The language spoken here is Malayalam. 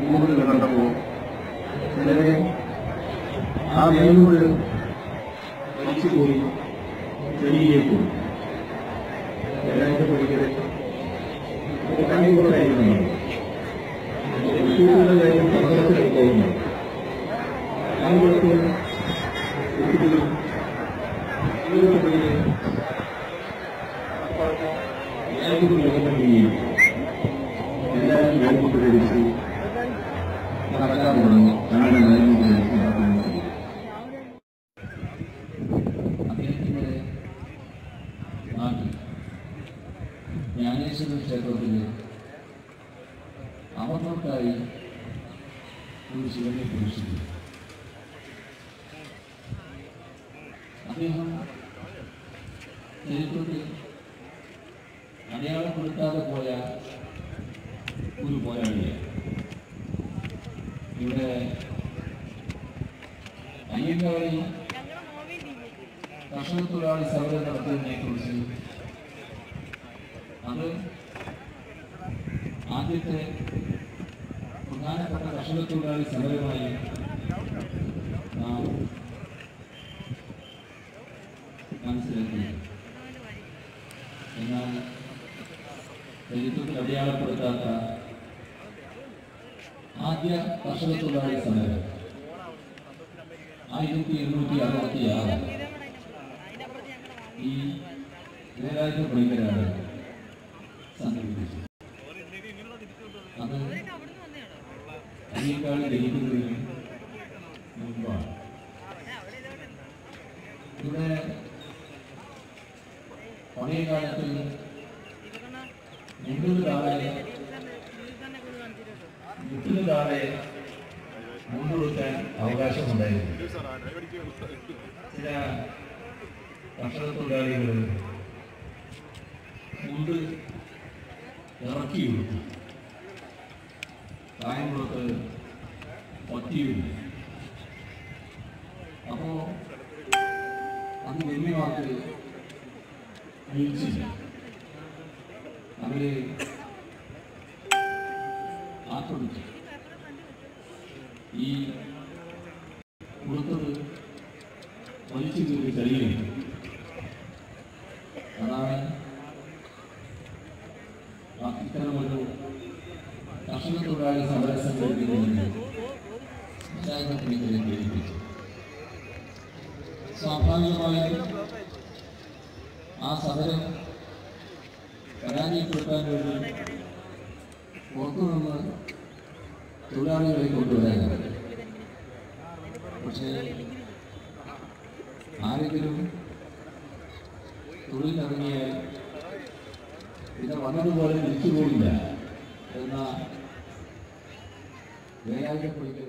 കൂടുതൽ കണ്ടപ്പോൾ ചിലരെ ആ മേൽമുകൾ വലിച്ചു പോയി ചെടിയിലേക്ക് പോയി ഏഴായിട്ട് പഠിക്കരുത് കണ്ണിക്കൂടായിരുന്നു കുട്ടികളുടെ കാര്യം പത്രത്തിൽ പോകുന്നു ആളുകൾക്ക് കുട്ടികളും ജീവിതത്തിൽ എല്ലാവർക്കും ലോകത്തിലെയും എല്ലാവരും വേർപെട്ട് ധരിച്ച് നടക്കാൻ തുടങ്ങി നാളെ വേർപെട്ട് ധരിച്ച് നടക്കാൻ തുടങ്ങി അദ്ദേഹത്തിന്റെ നാട്ടിൽ ജ്ഞാനേശ്വര ക്ഷേത്രത്തിൽ അമർന്നവർക്കായി ഒരു ശിവനെ കുറിച്ചിരുന്നു അദ്ദേഹം ചരിത്രത്തിൽ അടയാളപ്പെടുത്താതെ പോയ ഒരു പോരാളിയാണ് ഇവിടെ അയ്യങ്കാളി കർഷക തൊഴിലാളി സമരം നടത്തിയതിനെ കുറിച്ച് അത് ആദ്യത്തെ പ്രധാനപ്പെട്ട കർഷക തൊഴിലാളി സമരമായി നാം മനസ്സിലാക്കി എന്നാൽ ചരിത്രത്തിൽ അടയാളപ്പെടുത്താത്ത ആദ്യ കർഷക തൊഴിലാളി സമരം ആയിരത്തി എണ്ണൂറ്റി അറുപത്തി ആറ് ഈ വേലായുധ പണിക്കരാണ് സംഘടിപ്പിച്ചത് അത് അയ്യക്കാളി ജനിക്കുന്നതിന് മുൻപാണ് ഇവിടെ പഴയ കാലത്ത് മുന്നൂറ് താഴെ മുട്ടിന് താഴെ മുൻകൊടുക്കാൻ അവകാശമുണ്ടായിരുന്നു ചില കർഷക തൊഴിലാളികൾ മുണ്ട് ഇറക്കി കൊടുത്തു കായംകുളത്ത് ഒറ്റയുമില്ല അപ്പോ അത് ഗണ്യമാർക്ക് വീഴ്ചയില്ല അവര് ആക്രമിച്ചു ഈ കൊടുത്തത് വലിച്ചു കീറി കഴിയുന്നു അതാണ് ഇത്തരമൊരു കർഷക തൊഴിലാളി സമരം സംഘടിപ്പിക്കുന്നതിന് പഞ്ചായത്തിനെ പ്രേരിപ്പിച്ചു സ്വാഭാവികമായും ആ സമരം പരാജയപ്പെടുത്താൻ വേണ്ടി പുറത്തുനിന്ന് തൊഴിലാളികളെ കൊണ്ടുവരാനാണ് പക്ഷേ ആരെങ്കിലും തൊഴിലിറങ്ങിയാൽ പിന്നെ വന്നതുപോലെ തിരിച്ചു പോകില്ല എന്ന വേലായുധ പൊളിക്കൽ